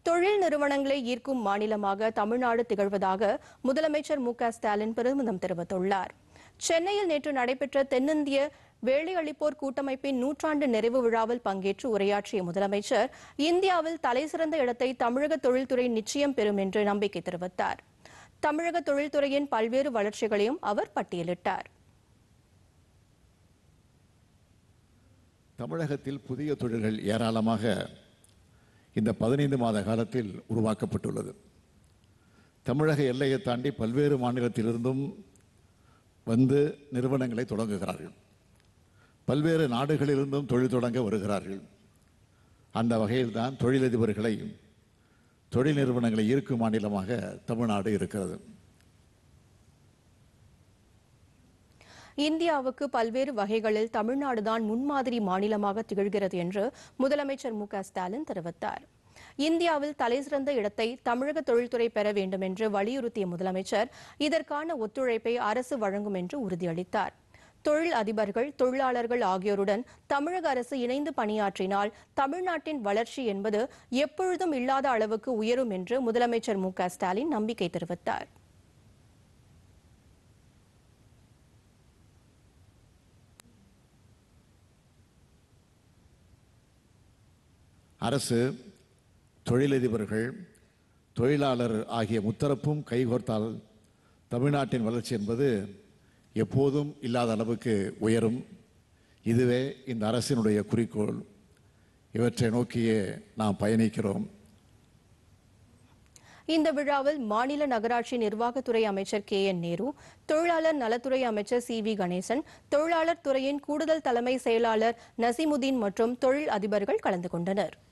தொழில் நிறுவனங்களை ஈர்க்கும் மாநிலமாக தமிழ்நாடு திகழ்வதாக முதலமைச்சர் மு க ஸ்டாலின் பெருமிதம் தெரிவித்துள்ளார் சென்னையில் நேற்று நடைபெற்ற தென்னிந்திய வேலையளிப்போர் கூட்டமைப்பின் நூற்றாண்டு நிறைவு விழாவில் பங்கேற்று உரையாற்றிய முதலமைச்சர் இந்தியாவில் தலைசிறந்த இடத்தை தமிழக தொழில்துறை நிச்சயம் பெறும் என்று நம்பிக்கை தெரிவித்தார் தமிழக தொழில்துறையின் பல்வேறு வளர்ச்சிகளையும் அவர் பட்டியலிட்டார் தமிழகத்தில் புதிய தொழில்கள் ஏராளமாக இந்த பதினைந்து மாத காலத்தில் உருவாக்கப்பட்டுள்ளது தமிழக எல்லையை தாண்டி பல்வேறு மாநிலத்திலிருந்தும் வந்து நிறுவனங்களை தொடங்குகிறார்கள் பல்வேறு நாடுகளிலிருந்தும் தொழில் தொடங்க வருகிறார்கள் அந்த வகையில்தான் தொழிலதிபர்களை தொழில் நிறுவனங்களை ஈர்க்கும் மாநிலமாக தமிழ்நாடு இருக்கிறது இந்தியாவுக்கு பல்வேறு வகைகளில் தமிழ்நாடுதான் முன்மாதிரி மாநிலமாக திகழ்கிறது என்று முதலமைச்சர் மு க ஸ்டாலின் தெரிவித்தார் இந்தியாவில் தலைசிறந்த இடத்தை தமிழக தொழில்துறை பெற வேண்டும் என்று வலியுறுத்திய முதலமைச்சர் இதற்கான ஒத்துழைப்பை அரசு வழங்கும் என்று உறுதியளித்தார் தொழில் அதிபர்கள் தொழிலாளர்கள் ஆகியோருடன் தமிழக அரசு இணைந்து பணியாற்றினால் தமிழ்நாட்டின் வளர்ச்சி என்பது எப்பொழுதும் இல்லாத அளவுக்கு உயரும் என்று முதலமைச்சர் மு க ஸ்டாலின் நம்பிக்கை தெரிவித்தார் அரசு தொழிலதிபர்கள் தொழிலாளர் ஆகிய முத்தரப்பும் கைகோர்த்தால் தமிழ்நாட்டின் வளர்ச்சி என்பது எப்போதும் இல்லாத அளவுக்கு உயரும் இதுவே இந்த அரசினுடைய குறிக்கோள் இவற்றை நோக்கியே நாம் பயணிக்கிறோம் இந்த விழாவில் மாநில நகராட்சி நிர்வாகத்துறை அமைச்சர் கே என் நேரு தொழிலாளர் நலத்துறை அமைச்சர் சி வி கணேசன் தொழிலாளர் துறையின் கூடுதல் தலைமை செயலாளர் நசிமுதீன் மற்றும் தொழில் அதிபர்கள் கலந்து கொண்டனர்